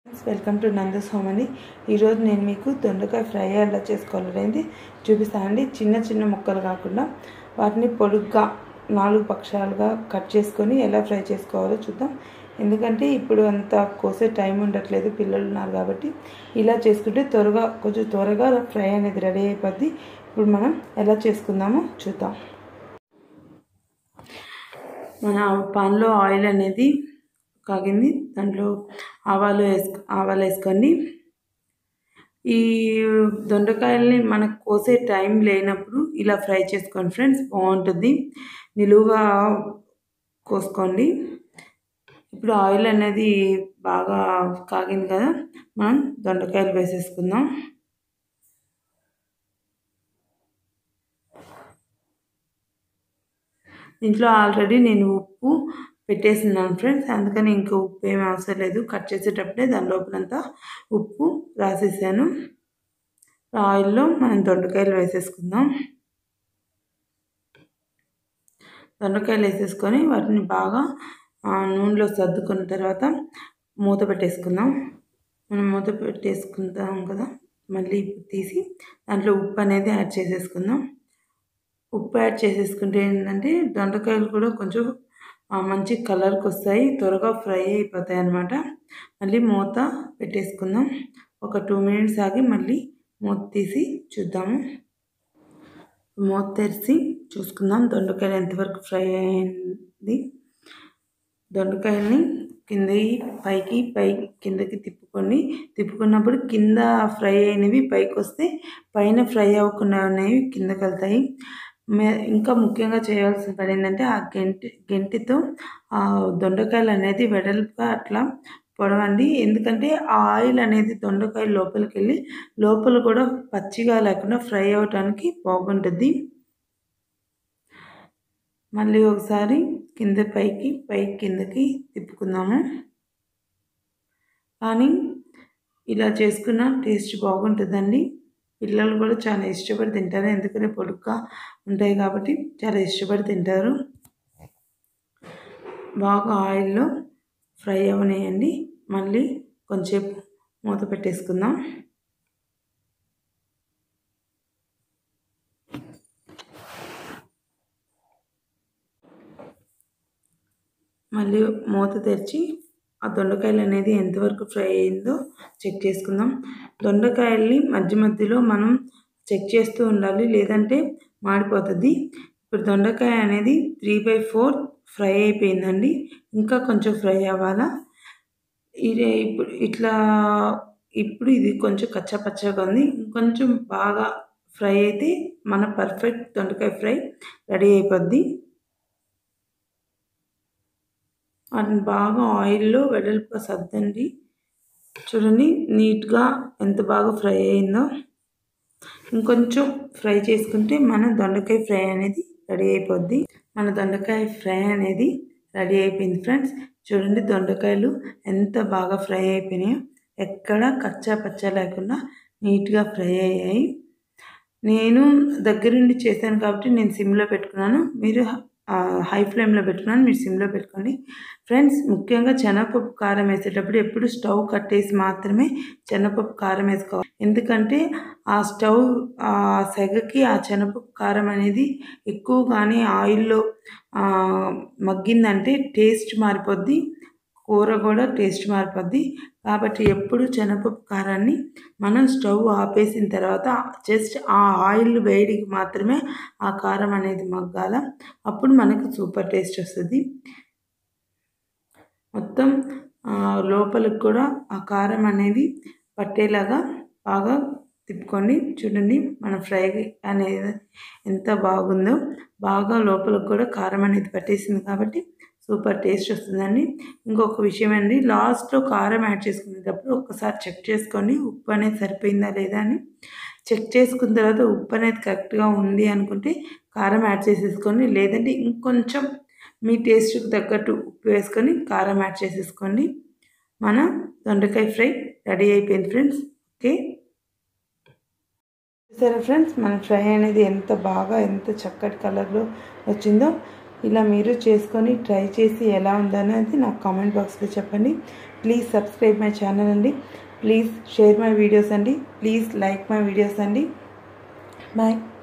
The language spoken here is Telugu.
వెల్కమ్ టు నందస్ హోమ్ అండి ఈరోజు నేను మీకు దొండకాయ ఫ్రై ఎలా చేసుకోవాలనేది చూపిస్తానండి చిన్న చిన్న ముక్కలు కాకుండా వాటిని పొడుగ్గా నాలుగు పక్షాలుగా కట్ చేసుకొని ఎలా ఫ్రై చేసుకోవాలో చూద్దాం ఎందుకంటే ఇప్పుడు అంత కోసే టైం ఉండట్లేదు పిల్లలు ఉన్నారు కాబట్టి ఇలా చేసుకుంటే త్వరగా కొంచెం త్వరగా ఫ్రై అనేది రెడీ అయిపోద్ది ఇప్పుడు మనం ఎలా చేసుకుందామో చూద్దాం మన పాన్లో ఆయిల్ అనేది కాగింది దాంట్లో ఆవాలు వేసుకు ఆవాలు వేసుకోండి ఈ దొండకాయల్ని మనకు కోసే టైం లేనప్పుడు ఇలా ఫ్రై చేసుకోండి ఫ్రెండ్స్ బాగుంటుంది నిలువుగా కోసుకోండి ఇప్పుడు ఆయిల్ అనేది బాగా కాగింది కదా మనం దొండకాయలు వేసేసుకుందాం దీంట్లో ఆల్రెడీ నేను ఉప్పు పెట్టేసినాను ఫ్రెండ్స్ అందుకని ఇంకా ఉప్పు ఏమి అవసరం లేదు కట్ చేసేటప్పుడే దాని లోపలంతా ఉప్పు రాసేసాను ఆయిల్లో మనం దొండకాయలు వేసేసుకుందాం దొండకాయలు వేసేసుకొని వాటిని బాగా నూనెలో సర్దుకున్న తర్వాత మూత పెట్టేసుకుందాం మనం మూత పెట్టేసుకుందాం కదా మళ్ళీ తీసి దాంట్లో ఉప్పు అనేది యాడ్ చేసేసుకుందాం ఉప్పు యాడ్ చేసేసుకుంటే ఏంటంటే దొండకాయలు కూడా కొంచెం మంచి కలర్కి వస్తాయి త్వరగా ఫ్రై అయిపోతాయి అన్నమాట మళ్ళీ మూత పెట్టేసుకుందాం ఒక టూ మినిట్స్ ఆగి మళ్ళీ మూత తీసి చూద్దాము మూత తెరిచి చూసుకుందాం దొండకాయలు ఎంతవరకు ఫ్రై అయింది దొండకాయల్ని కింద పైకి పై కిందకి తిప్పుకొని తిప్పుకున్నప్పుడు కింద ఫ్రై అయినవి పైకి వస్తే పైన ఫ్రై అవ్వకుండా అనేవి కిందకి వెళ్తాయి ఇంకా ముఖ్యంగా చేయాల్సిన పని ఏంటంటే ఆ గెంటి గెంటితో ఆ దొండకాయలు అనేది వెడల్పుగా అట్లా పొడవండి ఎందుకంటే ఆ ఆయిల్ అనేది దొండకాయ లోపలికి వెళ్ళి లోపల కూడా పచ్చిగా లేకుండా ఫ్రై అవ్వడానికి బాగుంటుంది మళ్ళీ ఒకసారి కింద పైకి పై కిందకి తిప్పుకుందాము కానీ ఇలా చేసుకున్న టేస్ట్ బాగుంటుందండి పిల్లలు కూడా చాలా ఇష్టపడి తింటారు ఎందుకంటే పొడుగ్గా ఉంటాయి కాబట్టి చాలా ఇష్టపడి తింటారు బాగా ఆయిల్లో ఫ్రై అవనేయండి మళ్ళీ కొంచెంసేపు మూత పెట్టేసుకుందాం మళ్ళీ మూత తెరిచి ఆ దొండకాయలు అనేది ఎంతవరకు ఫ్రై అయిందో చెక్ చేసుకుందాం దొండకాయల్ని మధ్య మధ్యలో మనం చెక్ చేస్తూ ఉండాలి లేదంటే మాడిపోతుంది ఇప్పుడు దొండకాయ అనేది త్రీ బై ఫోర్ ఫ్రై అయిపోయిందండి ఇంకా కొంచెం ఫ్రై అవ్వాలా ఇది ఇప్పుడు ఇట్లా ఇప్పుడు ఇది కొంచెం కచ్చా పచ్చగా ఉంది ఇంకొంచెం బాగా ఫ్రై అయితే మన పర్ఫెక్ట్ దొండకాయ ఫ్రై రెడీ అయిపోద్ది వాటిని బాగా ఆయిల్లో వెడల్పుగా సర్దండి చూడండి నీట్గా ఎంత బాగా ఫ్రై అయిందో ఇంకొంచెం ఫ్రై చేసుకుంటే మన దొండకాయ ఫ్రై అనేది రెడీ అయిపోద్ది మన దొండకాయ ఫ్రై అనేది రెడీ అయిపోయింది ఫ్రెండ్స్ చూడండి దొండకాయలు ఎంత బాగా ఫ్రై అయిపోయినాయో ఎక్కడ కచ్చా పచ్చా లేకుండా నీట్గా ఫ్రై అయ్యాయి నేను దగ్గరుండి చేశాను కాబట్టి నేను సిమ్లో పెట్టుకున్నాను మీరు హై ఫ్లేమ్లో పెట్టుకున్నాను మీరు సిమ్లో పెట్టుకోండి ఫ్రెండ్స్ ముఖ్యంగా శనగపప్పు కారం వేసేటప్పుడు ఎప్పుడు స్టవ్ కట్టేసి మాత్రమే శనగపప్పు కారం వేసుకోవాలి ఎందుకంటే ఆ స్టవ్ ఆ సెగకి ఆ శనగపప్పు కారం అనేది ఎక్కువగానే ఆయిల్లో మగ్గిందంటే టేస్ట్ మారిపోద్ది కూర కూడా టేస్ట్ మారిపోద్ది కాబట్టి ఎప్పుడు శనగపప్పు కారాన్ని మనం స్టవ్ ఆపేసిన తర్వాత జస్ట్ ఆ ఆయిల్ వేడికి మాత్రమే ఆ కారం అనేది మగ్గాల అప్పుడు మనకు సూపర్ టేస్ట్ వస్తుంది మొత్తం లోపలికి కూడా ఆ కారం అనేది పట్టేలాగా బాగా తిప్పుకోండి చూడండి మన ఫ్రై అనేది ఎంత బాగుందో బాగా లోపలికి కూడా కారం అనేది పట్టేసింది కాబట్టి సూపర్ టేస్ట్ వస్తుందండి ఇంకొక విషయం అండి లాస్ట్లో కారం యాడ్ చేసుకునేటప్పుడు ఒక్కసారి చెక్ చేసుకోండి ఉప్పు అనేది సరిపోయిందా లేదా అని చెక్ చేసుకున్న తర్వాత ఉప్పు అనేది కరెక్ట్గా ఉంది అనుకుంటే కారం యాడ్ చేసేసుకోండి లేదంటే ఇంకొంచెం మీ టేస్ట్కి తగ్గట్టు ఉప్పు వేసుకొని కారం యాడ్ చేసేసుకోండి మన దొండకాయ ఫ్రై రెడీ అయిపోయింది ఫ్రెండ్స్ ఓకే సరే ఫ్రెండ్స్ మన ఫ్రై అనేది ఎంత బాగా ఎంత చక్కటి కలర్లో వచ్చిందో ఇలా మీరు చేసుకొని ట్రై చేసి ఎలా ఉందనేది నాకు కామెంట్ బాక్స్లో చెప్పండి ప్లీజ్ సబ్స్క్రైబ్ మై ఛానల్ అండి ప్లీజ్ షేర్ మై వీడియోస్ అండి ప్లీజ్ లైక్ మై వీడియోస్ అండి బాయ్